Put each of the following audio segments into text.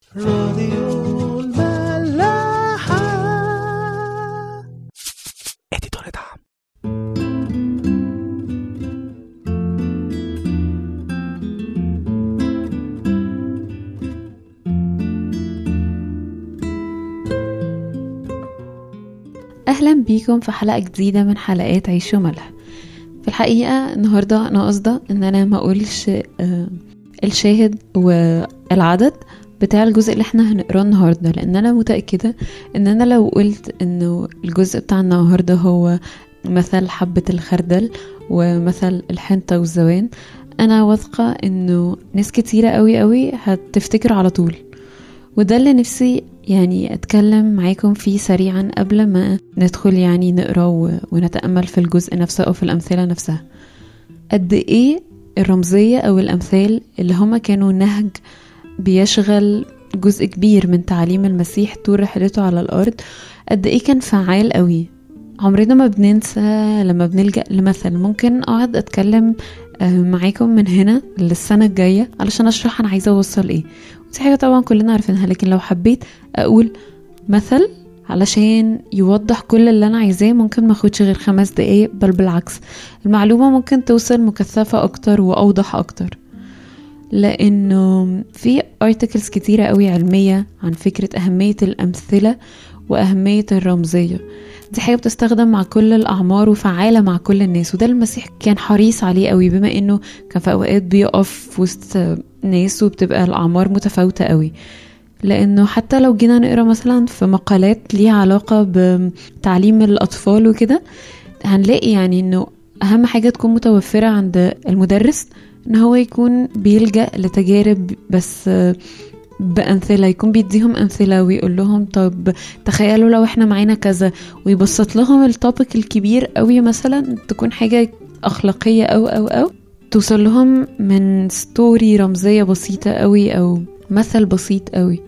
راديو الملاحة اديتور دعم أهلا بيكم في حلقة جديدة من حلقات عيش وملح في الحقيقة النهاردة أنا قصده إن أنا ما أقولش آه، الشاهد والعدد بتاع الجزء اللي احنا هنقراه النهاردة لأن أنا متأكدة إن أنا لو قلت إنه الجزء بتاع النهاردة هو مثل حبة الخردل ومثل الحنطة والزوان أنا واثقة إنه ناس كتيرة قوي قوي هتفتكر على طول وده اللي نفسي يعني أتكلم معاكم فيه سريعا قبل ما ندخل يعني نقرا و- ونتأمل في الجزء نفسه أو في الأمثلة نفسها قد إيه الرمزية أو الأمثال اللي هما كانوا نهج بيشغل جزء كبير من تعاليم المسيح طول رحلته على الأرض قد إيه كان فعال قوي عمرنا ما بننسى لما بنلجأ لمثل ممكن أقعد أتكلم آه، معاكم من هنا للسنة الجاية علشان أشرح أنا عايزة أوصل إيه ودي حاجة طبعا كلنا عارفينها لكن لو حبيت أقول مثل علشان يوضح كل اللي أنا عايزاه ممكن ما اخدش غير خمس دقايق بل بالعكس المعلومة ممكن توصل مكثفة أكتر وأوضح أكتر لأنه في ارتكلز كتيرة قوي علمية عن فكرة أهمية الأمثلة وأهمية الرمزية دي حاجة بتستخدم مع كل الأعمار وفعالة مع كل الناس وده المسيح كان حريص عليه قوي بما إنه كان في أوقات بيقف في وسط ناس وبتبقى الأعمار متفاوتة قوي لأنه حتى لو جينا نقرا مثلا في مقالات ليها علاقة بتعليم الأطفال وكده هنلاقي يعني إنه أهم حاجة تكون متوفرة عند المدرس إن هو يكون بيلجأ لتجارب بس بأمثلة يكون بيديهم أمثلة ويقول لهم طب تخيلوا لو احنا معانا كذا ويبسط لهم التوبيك الكبير قوي مثلا تكون حاجة أخلاقية أو أو أو توصل لهم من ستوري رمزية بسيطة قوي أو مثل بسيط قوي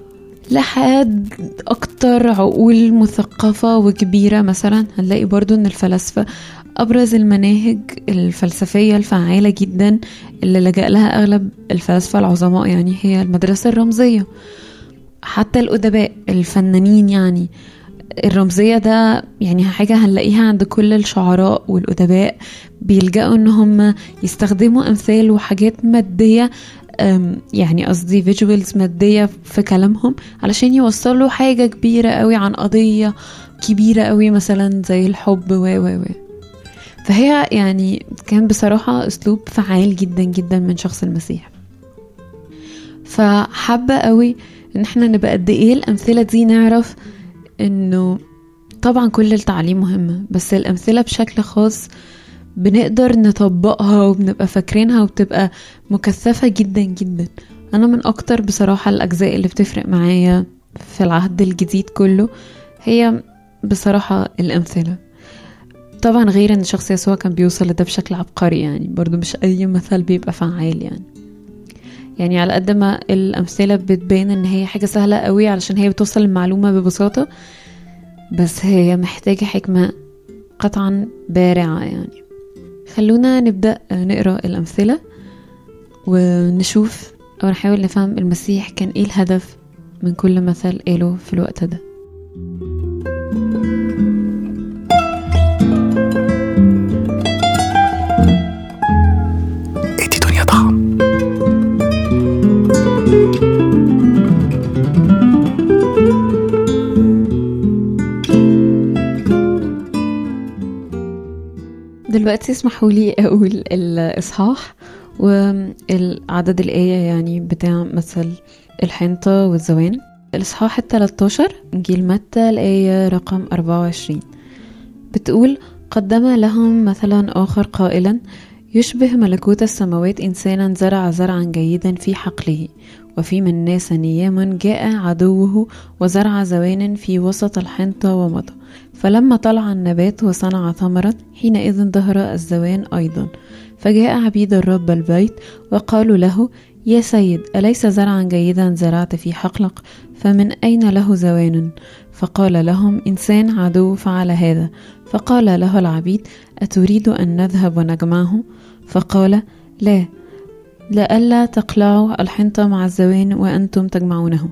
لحد أكتر عقول مثقفة وكبيرة مثلا هنلاقي برضو إن الفلاسفة أبرز المناهج الفلسفية الفعالة جدا اللي لجأ لها أغلب الفلاسفة العظماء يعني هي المدرسة الرمزية حتى الأدباء الفنانين يعني الرمزية ده يعني حاجة هنلاقيها عند كل الشعراء والأدباء بيلجأوا إن هم يستخدموا أمثال وحاجات مادية أم، يعني قصدي فيجوالز مادية في كلامهم علشان يوصلوا حاجة كبيرة قوي عن قضية كبيرة قوي مثلا زي الحب و و و فهي يعني كان بصراحة أسلوب فعال جدا جدا من شخص المسيح فحابة قوي إن احنا نبقى قد إيه الأمثلة دي نعرف إنه طبعا كل التعليم مهمة بس الأمثلة بشكل خاص بنقدر نطبقها وبنبقى فاكرينها وبتبقى مكثفة جدا جدا أنا من أكتر بصراحة الأجزاء اللي بتفرق معايا في العهد الجديد كله هي بصراحة الأمثلة طبعا غير ان شخص يسوع كان بيوصل لده بشكل عبقري يعني برضو مش اي مثل بيبقى فعال يعني يعني على قد ما الامثله بتبان ان هي حاجه سهله قوي علشان هي بتوصل المعلومه ببساطه بس هي محتاجه حكمه قطعا بارعه يعني خلونا نبدا نقرا الامثله ونشوف او نحاول نفهم المسيح كان ايه الهدف من كل مثل قاله في الوقت ده اديتور دعم دلوقتي اسمحوا لي اقول الاصحاح والعدد الايه يعني بتاع مثل الحنطه والزوان الاصحاح ال 13 انجيل متى الايه رقم 24 بتقول قدم لهم مثلا اخر قائلا يشبه ملكوت السماوات انسانا زرع زرعا جيدا في حقله وفي من الناس نيام جاء عدوه وزرع زوان في وسط الحنطة ومضى فلما طلع النبات وصنع ثمرا حينئذ ظهر الزوان أيضا فجاء عبيد الرب البيت وقالوا له يا سيد أليس زرعا جيدا زرعت في حقلك فمن أين له زوان فقال لهم إنسان عدو فعل هذا فقال له العبيد أتريد أن نذهب ونجمعه فقال لا لئلا تقلعوا الحنطة مع الزوان وأنتم تجمعونه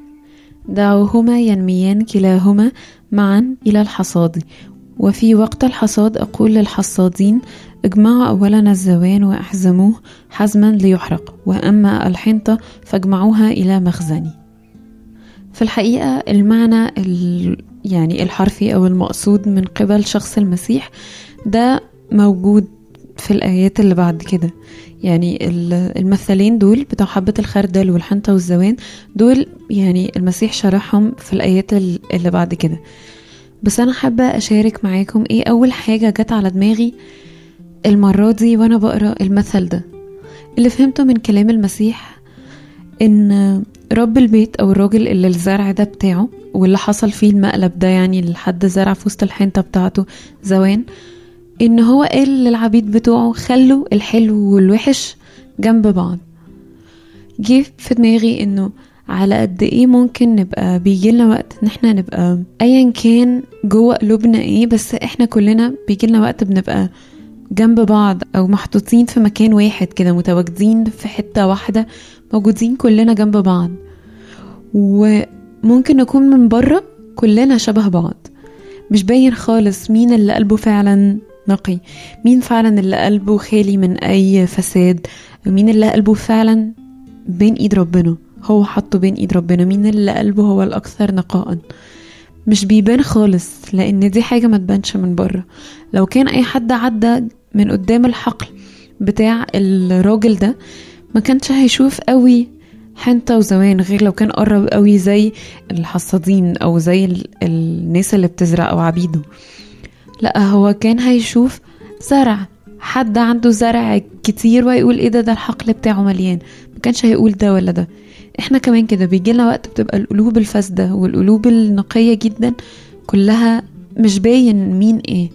دعوهما ينميان كلاهما معا إلى الحصاد وفي وقت الحصاد أقول للحصادين اجمعوا أولا الزوان وأحزموه حزما ليحرق وأما الحنطة فاجمعوها إلى مخزني في الحقيقة المعنى ال... يعني الحرفي أو المقصود من قبل شخص المسيح ده موجود في الآيات اللي بعد كده يعني ال- المثلين دول بتوع حبة الخردل والحنطة والزوان دول يعني المسيح شرحهم في الآيات ال- اللي بعد كده بس أنا حابة أشارك معاكم إيه أول حاجة جت على دماغي المرة دي وأنا بقرأ المثل ده اللي فهمته من كلام المسيح إن رب البيت أو الراجل اللي الزرع ده بتاعه واللي حصل فيه المقلب ده يعني اللي حد زرع في وسط الحنطة بتاعته زوان إن هو قال للعبيد بتوعه خلوا الحلو والوحش جنب بعض جه في دماغي إنه على قد ايه ممكن نبقى بيجيلنا وقت ان احنا نبقى ايا كان جوه قلوبنا ايه بس احنا كلنا بيجيلنا وقت بنبقى جنب بعض او محطوطين في مكان واحد كده متواجدين في حتة واحدة موجودين كلنا جنب بعض وممكن نكون من بره كلنا شبه بعض مش باين خالص مين اللي قلبه فعلا نقي مين فعلا اللي قلبه خالي من اي فساد مين اللي قلبه فعلا بين ايد ربنا هو حطه بين ايد ربنا مين اللي قلبه هو الاكثر نقاء مش بيبان خالص لان دي حاجه ما تبانش من بره لو كان اي حد عدى من قدام الحقل بتاع الراجل ده ما كانش هيشوف قوي حنطة وزوان غير لو كان قرب قوي زي الحصادين او زي ال- الناس اللي بتزرع او عبيده لا هو كان هيشوف زرع حد عنده زرع كتير ويقول ايه ده ده الحقل بتاعه مليان ما كانش هيقول ده ولا ده احنا كمان كده بيجيلنا وقت بتبقى القلوب الفاسدة والقلوب النقية جدا كلها مش باين مين ايه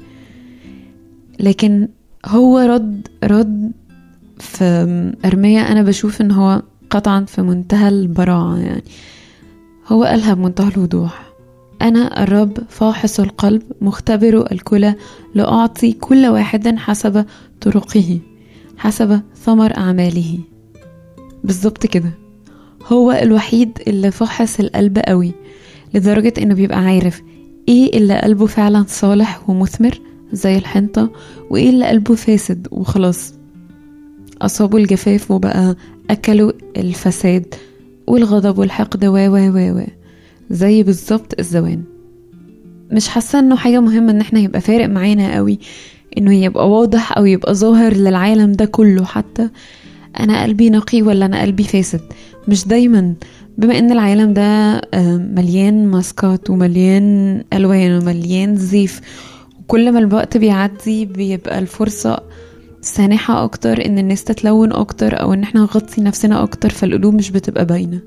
لكن هو رد رد في أرمية أنا بشوف إن هو قطعا في منتهى البراعة يعني هو قالها بمنتهى الوضوح أنا الرب فاحص القلب مختبر الكلى لأعطي كل واحد حسب طرقه حسب ثمر أعماله بالظبط كده هو الوحيد اللي فحص القلب قوي لدرجة انه بيبقى عارف ايه اللي قلبه فعلا صالح ومثمر زي الحنطة وايه اللي قلبه فاسد وخلاص أصابوا الجفاف وبقى أكلوا الفساد والغضب والحقد و و و و زي بالظبط الزوان مش حاسة انه حاجة مهمة ان احنا يبقى فارق معانا قوي انه يبقى واضح او يبقى ظاهر للعالم ده كله حتى انا قلبي نقي ولا انا قلبي فاسد مش دايما بما ان العالم ده آه، مليان ماسكات ومليان الوان ومليان زيف وكل ما الوقت بيعدي بيبقى الفرصة سانحة اكتر ان الناس تتلون اكتر او ان احنا نغطي نفسنا اكتر فالقلوب مش بتبقى باينة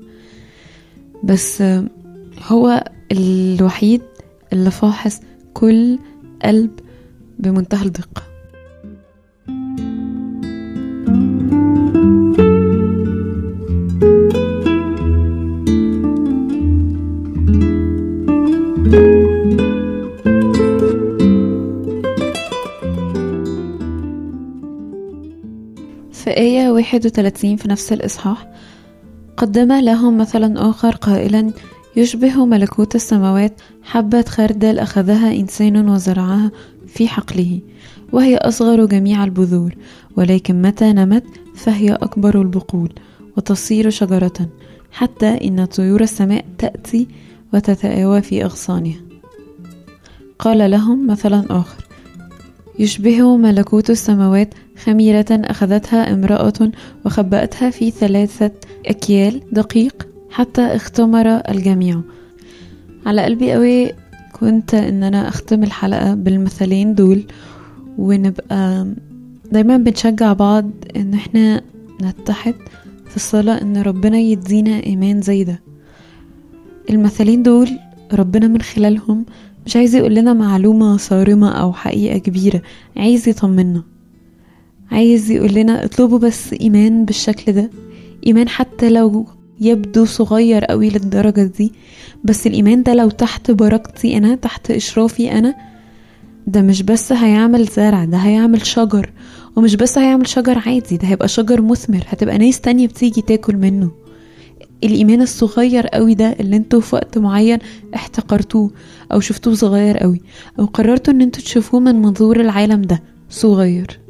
بس آه، هو الوحيد اللي فاحص كل قلب بمنتهى الدقة في آية 31 في نفس الإصحاح قدم لهم مثلا آخر قائلا يشبه ملكوت السماوات حبة خردل أخذها إنسان وزرعها في حقله وهي أصغر جميع البذور ولكن متى نمت فهي أكبر البقول وتصير شجرة حتى إن طيور السماء تأتي وتتآوى في أغصانها قال لهم مثلا آخر يشبه ملكوت السماوات خميرة أخذتها امرأة وخبأتها في ثلاثة أكيال دقيق حتى اختمر الجميع على قلبي قوي كنت ان انا اختم الحلقة بالمثلين دول ونبقى دايما بنشجع بعض ان احنا نتحد في الصلاة ان ربنا يدينا ايمان زي ده المثلين دول ربنا من خلالهم مش عايز يقول لنا معلومة صارمة او حقيقة كبيرة عايز يطمنا عايز يقول لنا اطلبوا بس ايمان بالشكل ده ايمان حتى لو يبدو صغير قوي للدرجة دي بس الإيمان ده لو تحت بركتي أنا تحت إشرافي أنا ده مش بس هيعمل زرع ده هيعمل شجر ومش بس هيعمل شجر عادي ده هيبقى شجر مثمر هتبقى ناس تانية بتيجي تاكل منه الإيمان الصغير قوي ده اللي انتوا في وقت معين احتقرتوه أو شفتوه صغير قوي أو قررتوا ان انتوا تشوفوه من منظور العالم ده صغير